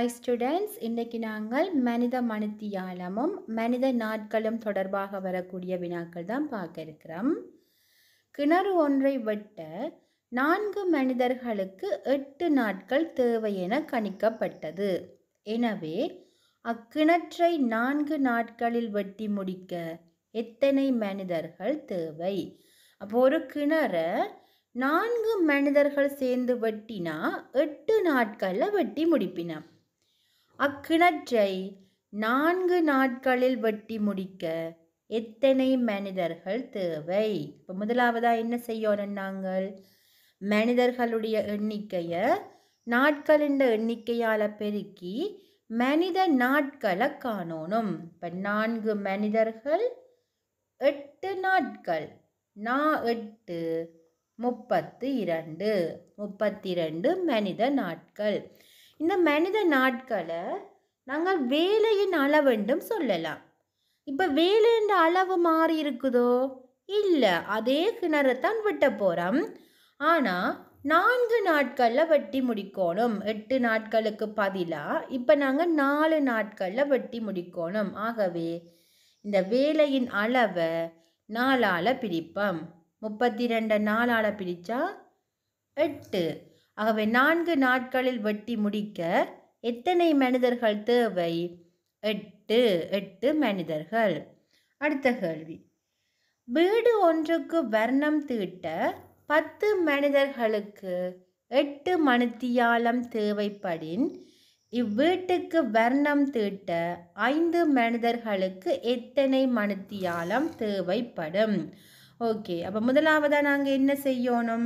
hi students இன்றைக்கி நாங்கள் மனித மணித்தியாலமும் மனித நாட்களும் தொடர்பாக வரக்கூடிய வினாக்கள் தான் பார்க்க இருக்கிறோம் கிணறு ஒன்றை வெட்ட நான்கு மனிதர்களுக்கு எட்டு நாட்கள் தேவை என கணிக்கப்பட்டது எனவே அக்கிணற்றை நான்கு நாட்களில் வெட்டி முடிக்க எத்தனை மனிதர்கள் தேவை அப்போ ஒரு கிணறை நான்கு மனிதர்கள் சேர்ந்து வெட்டினா எட்டு நாட்களில் வெட்டி முடிப்பினா அக்கிணற்றை நான்கு நாட்களில் வெட்டி முடிக்க எத்தனை மனிதர்கள் தேவை இப்போ முதலாவதாக என்ன செய்யணும் நாங்கள் மனிதர்களுடைய எண்ணிக்கையை நாட்களின் எண்ணிக்கையால் பெருக்கி மனித நாட்களை காணணும் இப்போ நான்கு மனிதர்கள் எட்டு நாட்கள் நா எட்டு முப்பத்து இரண்டு முப்பத்தி ரெண்டு மனித நாட்கள் இந்த மனித நாட்களை நாங்கள் வேலையின் அளவென்றும் சொல்லலாம் இப்போ வேலையின் அளவு மாறி இருக்குதோ இல்லை அதே கிணறுத்தான் வெட்ட போகிறோம் ஆனால் நான்கு நாட்களில் வெட்டி முடிக்கணும் எட்டு நாட்களுக்கு பதிலாக இப்போ நாங்கள் நாலு நாட்களில் வெட்டி முடிக்கணும் ஆகவே இந்த வேலையின் அளவை நாலால் பிரிப்போம் முப்பத்தி ரெண்டு நாலால் பிரித்தா எட்டு ஆகவே நான்கு நாட்களில் வெட்டி முடிக்க எத்தனை மனிதர்கள் தேவை எட்டு எட்டு மனிதர்கள் அடுத்த கேள்வி வீடு ஒன்றுக்கு வர்ணம் தீட்ட பத்து மனிதர்களுக்கு எட்டு மணித்தியாலம் தேவைப்படின் இவ்வீட்டுக்கு வர்ணம் தீட்ட ஐந்து மனிதர்களுக்கு எத்தனை மணித்தியாலம் தேவைப்படும் ஓகே அப்போ முதலாவதாக நாங்கள் என்ன செய்யணும்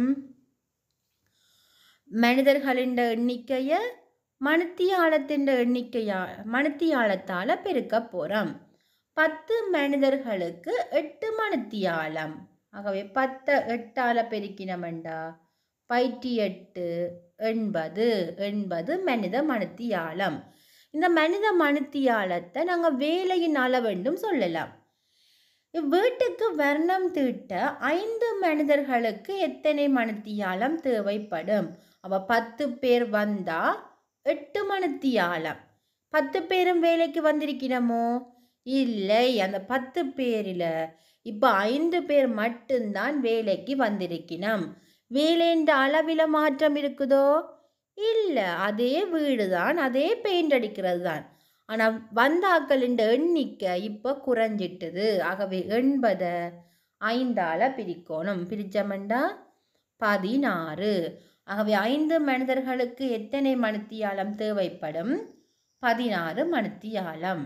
மனிதர்களின் எண்ணிக்கையை மணித்தியாலத்தின் எண்ணிக்கையா மணித்தியாலத்தால் பெருக்க போகிறோம் பத்து மனிதர்களுக்கு எட்டு மணித்தியாலம் ஆகவே பத்தை எட்டால் பெருக்கினமெண்டா பயிற்சி எட்டு எண்பது எண்பது மனித மணித்தியாலம் இந்த மனித மணித்தியாலத்தை நாங்கள் வேலையின் அளவென்றும் சொல்லலாம் இவ்வீட்டுக்கு வர்ணம் தீட்ட ஐந்து மனிதர்களுக்கு எத்தனை மணித்தியாலம் தேவைப்படும் அப்போ பத்து பேர் வந்தால் எட்டு மணித்தியாலம் பத்து பேரும் வேலைக்கு வந்திருக்கிறோமோ இல்லை அந்த பத்து பேரில் இப்போ ஐந்து பேர் மட்டும்தான் வேலைக்கு வந்திருக்கணும் வேலைன்ற அளவில் மாற்றம் இருக்குதோ இல்லை அதே வீடு தான் அதே பெயிண்ட் அடிக்கிறது தான் ஆனால் வந்தாக்களின் எண்ணிக்கை இப்போ குறைஞ்சிட்டுது ஆகவே எண்பதை ஐந்தால் பிரிக்கணும் பிரித்தமெண்டா பதினாறு ஆகவே ஐந்து மனிதர்களுக்கு எத்தனை மணித்தியாலம் தேவைப்படும் பதினாறு மணித்தியாலம்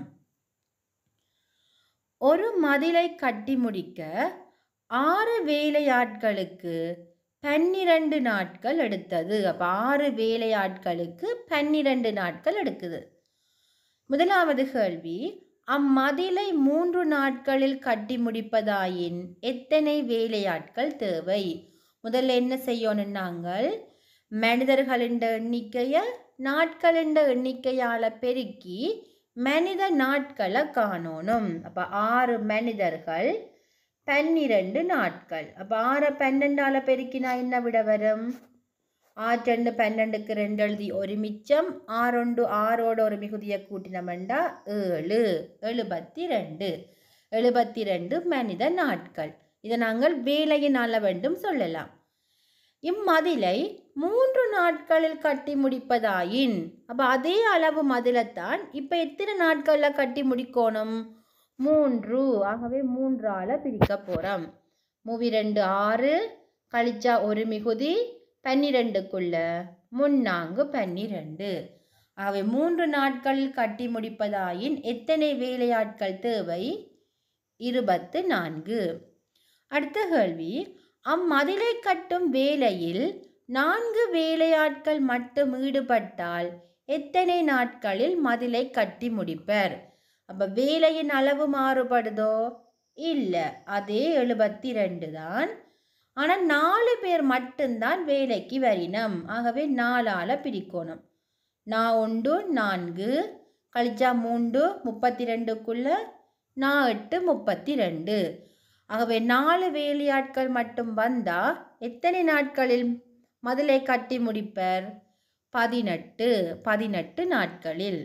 ஒரு மதிலை கட்டி முடிக்க ஆறு வேலையாட்களுக்கு பன்னிரண்டு நாட்கள் எடுத்தது அப்போ ஆறு வேலையாட்களுக்கு பன்னிரண்டு நாட்கள் எடுக்குது முதலாவது கேள்வி அம்மதிலை மூன்று நாட்களில் கட்டி முடிப்பதாயின் எத்தனை வேலையாட்கள் தேவை முதல்ல என்ன செய்யணும் நாங்கள் மனிதர்களின் எண்ணிக்கையை நாட்களின் எண்ணிக்கையால் பெருக்கி மனித நாட்களை காணணும் அப்போ ஆறு மனிதர்கள் பன்னிரண்டு நாட்கள் அப்போ ஆறை பன்னெண்டால் பெருக்கினா என்ன விட வரும் ஆற்றண்டு பன்னெண்டுக்கு ரெண்டு எழுதி ஒரு மிச்சம் ஆறொண்டு ஆறோட ஒரு மிகுதியை கூட்டினமெண்டா ஏழு எழுபத்தி ரெண்டு எழுபத்தி ரெண்டு மனித நாட்கள் இதை நாங்கள் வேலையின் அளவென்றும் சொல்லலாம் இம்மதிலை மூன்று நாட்களில் கட்டி முடிப்பதாயின் அப்போ அதே அளவு மதிலைத்தான் இப்போ எத்தனை நாட்களில் கட்டி முடிக்கணும் மூன்று ஆகவே மூன்றால் பிரிக்க போகிறோம் மூவி ரெண்டு ஆறு கழிச்சா ஒரு மிகுதி பன்னிரெண்டுக்குள்ள முன்னாங்கு பன்னிரெண்டு ஆகவே மூன்று நாட்களில் கட்டி முடிப்பதாயின் எத்தனை வேலையாட்கள் தேவை இருபத்து நான்கு அடுத்த கேள்வி அம்மதிலை கட்டும் வேலையில் நான்கு வேலையாட்கள் மட்டும் ஈடுபட்டால் எத்தனை நாட்களில் மதிலை கட்டி முடிப்பர் அப்போ வேலையின் அளவு மாறுபடுதோ இல்லை அதே எழுபத்தி ரெண்டு தான் ஆனால் நாலு பேர் மட்டும்தான் வேலைக்கு வரினம் ஆகவே நாலால் பிரிக்கணும் நான் ஒன்று நான்கு கழிச்சா மூன்று முப்பத்தி ரெண்டுக்குள்ள நான் எட்டு முப்பத்தி ரெண்டு ஆகவே நாலு வேலையாட்கள் மட்டும் வந்தால் எத்தனை நாட்களில் மதிலை கட்டி முடிப்பர் பதினெட்டு பதினெட்டு நாட்களில்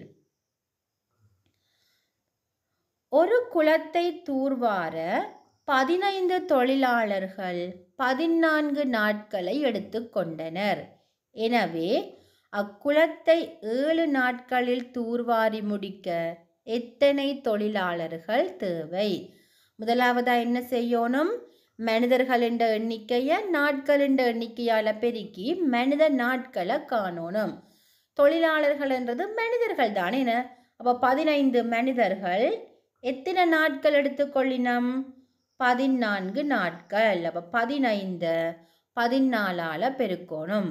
ஒரு குளத்தை தூர்வார பதினைந்து தொழிலாளர்கள் பதினான்கு நாட்களை எடுத்துக்கொண்டனர் எனவே அக்குளத்தை ஏழு நாட்களில் தூர்வாரி முடிக்க எத்தனை தொழிலாளர்கள் தேவை முதலாவதா என்ன செய்யணும் மனிதர்களின் எண்ணிக்கையை நாட்களின் எண்ணிக்கையால் பெருக்கி மனித நாட்களை காணணும் தொழிலாளர்கள்ன்றது மனிதர்கள் தானே அப்போ பதினைந்து மனிதர்கள் எத்தனை நாட்கள் எடுத்துக்கொள்ளினம் பதினான்கு நாட்கள் அப்போ பதினைந்து பதினாலால் பெருக்கணும்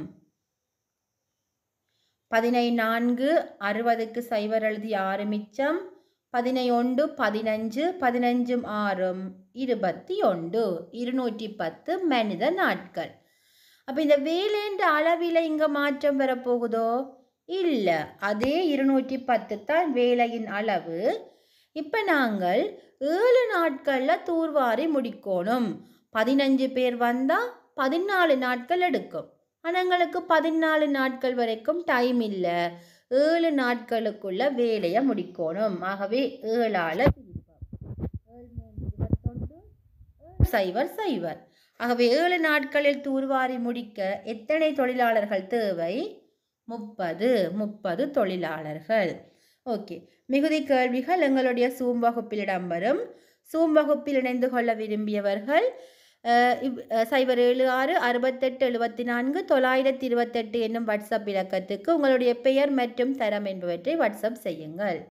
பதினைநான்கு அறுபதுக்கு சைவர் எழுதி ஆறு மிச்சம் பதினையொன்று பதினஞ்சு பதினஞ்சும் ஆறும் இருபத்தி ஒன்று இருநூற்றி பத்து மனித நாட்கள் அப்போ இந்த வேலைன்ற அளவில் இங்கே மாற்றம் வரப்போகுதோ இல்லை அதே இருநூற்றி பத்து தான் வேலையின் அளவு இப்போ நாங்கள் ஏழு நாட்களில் தூர்வாரி முடிக்கணும் பதினஞ்சு பேர் வந்தால் பதினாலு நாட்கள் எடுக்கும் ஆனால் எங்களுக்கு பதினாலு நாட்கள் வரைக்கும் டைம் இல்லை ஏழு நாட்களுக்குள்ள வேலையை முடிக்கணும் ஆகவே ஏழால் சைவர் சைவர் ஆகவே ஏழு நாட்களில் தூர்வாரி முடிக்க எத்தனை தொழிலாளர்கள் தேவை முப்பது முப்பது தொழிலாளர்கள் ஓகே மிகுதி கேள்விகள் எங்களுடைய சூம் வகுப்பில் இடம்பெறும் சூம் வகுப்பில் இணைந்து கொள்ள விரும்பியவர்கள் சைபர் ஏழு ஆறு அறுபத்தெட்டு எழுபத்தி நான்கு தொள்ளாயிரத்தி இருபத்தெட்டு என்னும் வாட்ஸ்அப் இலக்கத்துக்கு உங்களுடைய பெயர் மற்றும் தரம் என்பவற்றை வாட்ஸ்அப் செய்யுங்கள்